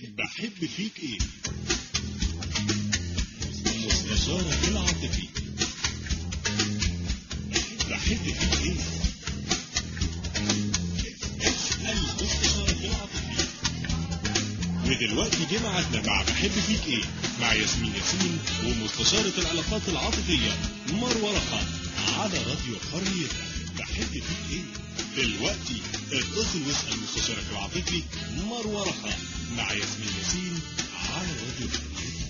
بحب فيك ايه مستشارك العاطفي بحب فيك ايه اسأل مستشارك العاطفي ودلوقتي جه ميعادنا مع بحب فيك ايه مع ياسمين ياسين ومستشارة العلاقات العاطفية مروة رخا على راديو حرية بحب فيك ايه دلوقتي اتصل واسأل مستشارك العاطفي مروة رخا مع ياسمين ياسين على راديو حرية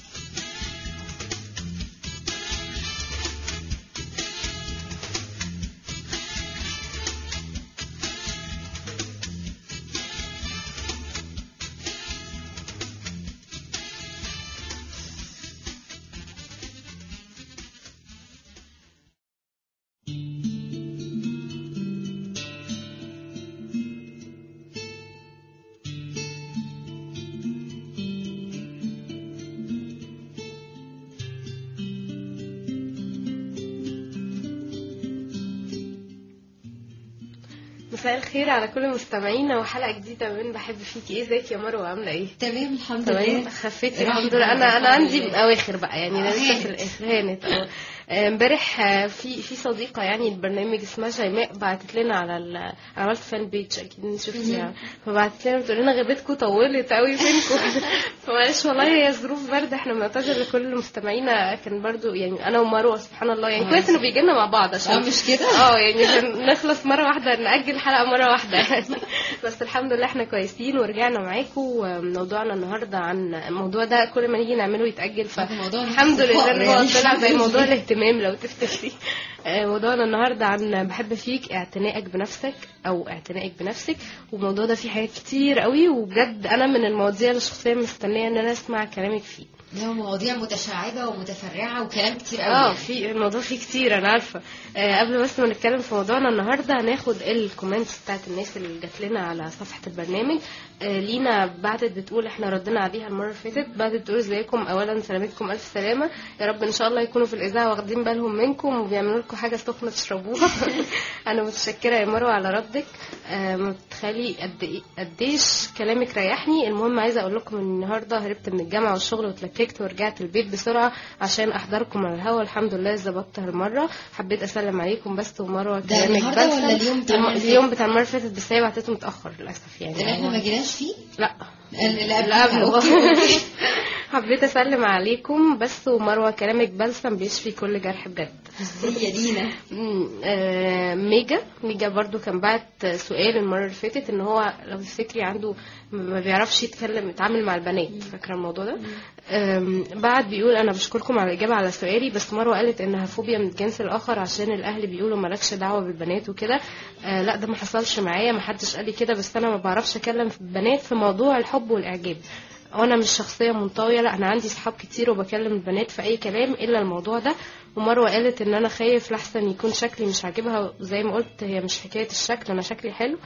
مساء الخير على كل مستمعينا وحلقه جديده من بحب فيكي ايه ازيك يا مروه عامله ايه تمام الحمد تمام لله خفيتي راحت الحمد لله انا انا الحمد عندي لله. اواخر بقى يعني انا آه، لسه في هانت. الاخر هانت اه آه، امبارح آه، في في صديقه يعني البرنامج اسمها شيماء بعتت لنا على ال... عملت فان بيج اكيد شفتيها فبعتت لنا بتقول لنا غيبتكم طولت قوي فينكم فمعلش والله هي ظروف برد احنا بنعتذر لكل مستمعينا كان برضو يعني انا ومروه سبحان الله يعني آه. كويس انه بيجي لنا مع بعض عشان اه مش كده اه يعني عشان نخلص مره واحده ناجل حلقه مره واحده يعني بس الحمد لله احنا كويسين ورجعنا معاكم وموضوعنا النهارده عن الموضوع ده كل ما نيجي نعمله يتاجل ف موضوع الحمد لله ان هو يعني. طلع زي موضوع الاهتمام لو تفتكري آه، موضوعنا النهارده عن بحب فيك اعتنائك بنفسك او اعتنائك بنفسك والموضوع ده فيه حاجات كتير قوي وبجد انا من المواضيع اللي شخصيا مستنيه ان انا اسمع كلامك فيه له مواضيع متشعبة ومتفرعة وكلام كتير قوي اه في الموضوع فيه كتير انا عارفه آه قبل بس ما نتكلم في موضوعنا النهارده هناخد الكومنتس بتاعت الناس اللي جات لنا على صفحه البرنامج آه لينا بعتت بتقول احنا ردنا عليها المره اللي فاتت بعتت بتقول ازيكم اولا سلامتكم الف سلامه يا رب ان شاء الله يكونوا في الاذاعه واخدين بالهم منكم وبيعملوا لكم حاجه سخنه تشربوها انا متشكره يا مروه على ردك آه ما تخلي قد ايه قديش كلامك ريحني المهم عايزه اقول لكم ان النهارده هربت من الجامعه والشغل واتلككت ورجعت البيت بسرعه عشان احضركم على الهوا الحمد لله ظبطتها المره حبيت اسلم عليكم بس ومروه ده كلامك النهاردة بلسم. ولا اليوم بتاع المرة اللي اليوم بتاع المره اللي فاتت بس هي بعتته متاخر للاسف يعني اللي احنا ما جيناش فيه لا اللي اللي قبله أوكي. حبيت اسلم عليكم بس ومروه كلامك بلسم بيشفي كل جرح بجد هي دينا مم، آه، ميجا ميجا برضو كان بعت سؤال المرة اللي فاتت ان هو لو تفتكري عنده ما بيعرفش يتكلم يتعامل مع البنات فاكرة الموضوع ده آم، بعد بيقول انا بشكركم على الاجابة على سؤالي بس مروة قالت انها فوبيا من الجنس الاخر عشان الاهل بيقولوا مالكش دعوة بالبنات وكده آه، لا ده ما حصلش معايا ما حدش قال لي كده بس انا ما بعرفش اكلم في البنات في موضوع الحب والاعجاب وانا مش شخصيه منطويه لا انا عندي صحاب كتير وبكلم البنات في اي كلام الا الموضوع ده ومروه قالت ان انا خايف لحسن يكون شكلي مش عاجبها زي ما قلت هي مش حكايه الشكل انا شكلي حلو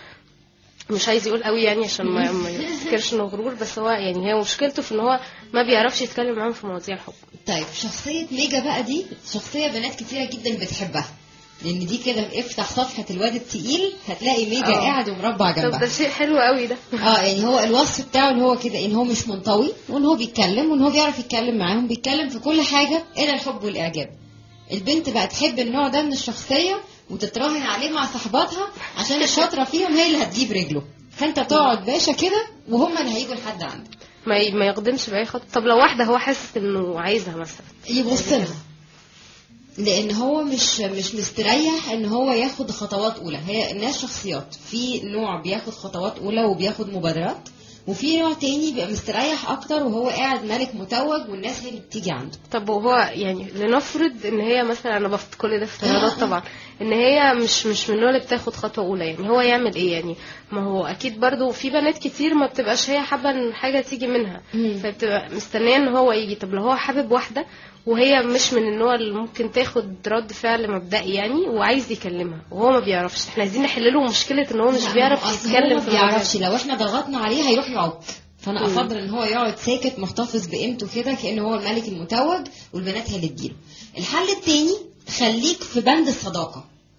مش عايز يقول قوي يعني عشان ما ما يفتكرش انه غرور بس هو يعني هي مشكلته في ان هو ما بيعرفش يتكلم معاهم في مواضيع الحب طيب شخصية ميجا بقى دي شخصية بنات كتيرة جدا بتحبها لان دي كده افتح صفحة الواد التقيل هتلاقي ميجا آه. قاعد ومربع طب ده جنبها شيء حلو قوي ده اه يعني هو الوصف بتاعه ان هو كده ان هو مش منطوي وان هو بيتكلم وان هو بيعرف يتكلم معاهم بيتكلم في كل حاجة الا الحب والاعجاب البنت بقى تحب النوع ده من الشخصية وتتراهن عليه مع صحباتها عشان الشاطرة فيهم هي اللي هتجيب رجله فانت تقعد باشا كده وهم اللي هيجوا لحد عندك ما ي- ما يقدمش باي خطوه طب لو واحده هو حاسس انه عايزها مثلا يبص لها لان هو مش مش مستريح ان هو ياخد خطوات اولى هي الناس شخصيات في نوع بياخد خطوات اولى وبياخد مبادرات وفي نوع تاني بيبقى مستريح اكتر وهو قاعد ملك متوج والناس هي اللي بتيجي عنده طب وهو يعني لنفرض ان هي مثلا انا بفت كل ده افتراضات طبعا ان هي مش مش من النوع اللي بتاخد خطوه اولى يعني هو يعمل ايه يعني ما هو اكيد برضو في بنات كتير ما بتبقاش هي حابه ان حاجه تيجي منها مم. فبتبقى مستنيه ان هو يجي طب لو هو حابب واحده وهي مش من النوع اللي ممكن تاخد رد فعل مبدئي يعني وعايز يكلمها وهو ما بيعرفش احنا عايزين نحل له مشكله ان هو مش لا، بيعرف أصل يتكلم هو في ما الموضوع بيعرفش لو احنا ضغطنا عليه هيروح يعك فانا افضل ان هو يقعد ساكت محتفظ بقيمته كده كانه هو الملك المتوج والبنات هي اللي تجيله الحل التاني خليك في بند الصداقه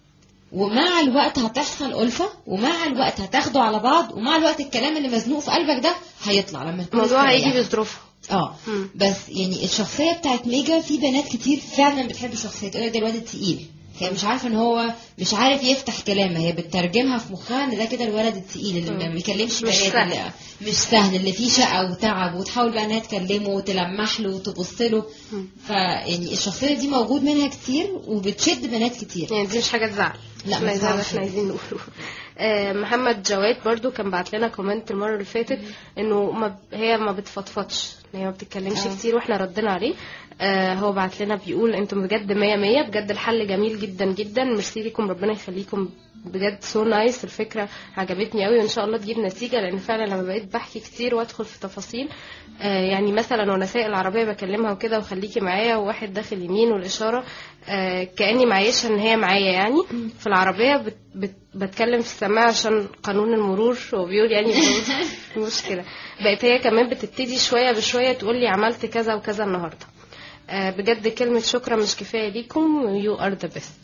ومع الوقت هتحصل ألفة ومع الوقت هتاخدوا على بعض ومع الوقت الكلام اللي مزنوق في قلبك ده هيطلع لما تكون الموضوع هيجي مستريح. بظروفها اه مم. بس يعني الشخصيه بتاعت ميجا في بنات كتير فعلا بتحب الشخصيه تقول ده الواد التقيل هي مش عارفه ان هو مش عارف يفتح كلام هي بتترجمها في مخها ان ده كده الولد التقيل اللي ما مم. بيكلمش مش بنات سهل. اللي مش سهل اللي فيه شقه وتعب وتحاول بقى انها تكلمه وتلمح له وتبص له مم. فيعني الشخصيه دي موجود منها كتير وبتشد بنات كتير يعني دي مش حاجه تزعل لا، ما احنا زي ما تزعلش. احنا عايزين نقوله آه، محمد جواد برضو كان بعت لنا كومنت المره اللي فاتت انه ما ب- هي ما بتفضفضش إن هي ما بتتكلمش آه. كتير واحنا ردينا عليه آه، هو بعت لنا بيقول انتم بجد مية مية بجد الحل جميل جدا جدا ميرسي ليكم ربنا يخليكم بجد سو نايس الفكره عجبتني قوي وان شاء الله تجيب نتيجه لان فعلا لما بقيت بحكي كتير وادخل في تفاصيل آه، يعني مثلا وانا سايق العربيه بكلمها وكده وخليكي معايا وواحد داخل يمين والاشاره آه، كاني معيشه ان هي معايا يعني في العربيه بت بت بتكلم في السماعه عشان قانون المرور هو بيقول يعني في مشكله بقت هي كمان بتبتدي شويه بشويه تقول لي عملت كذا وكذا النهارده آه، بجد كلمه شكرا مش كفايه ليكم يو ار ذا بيست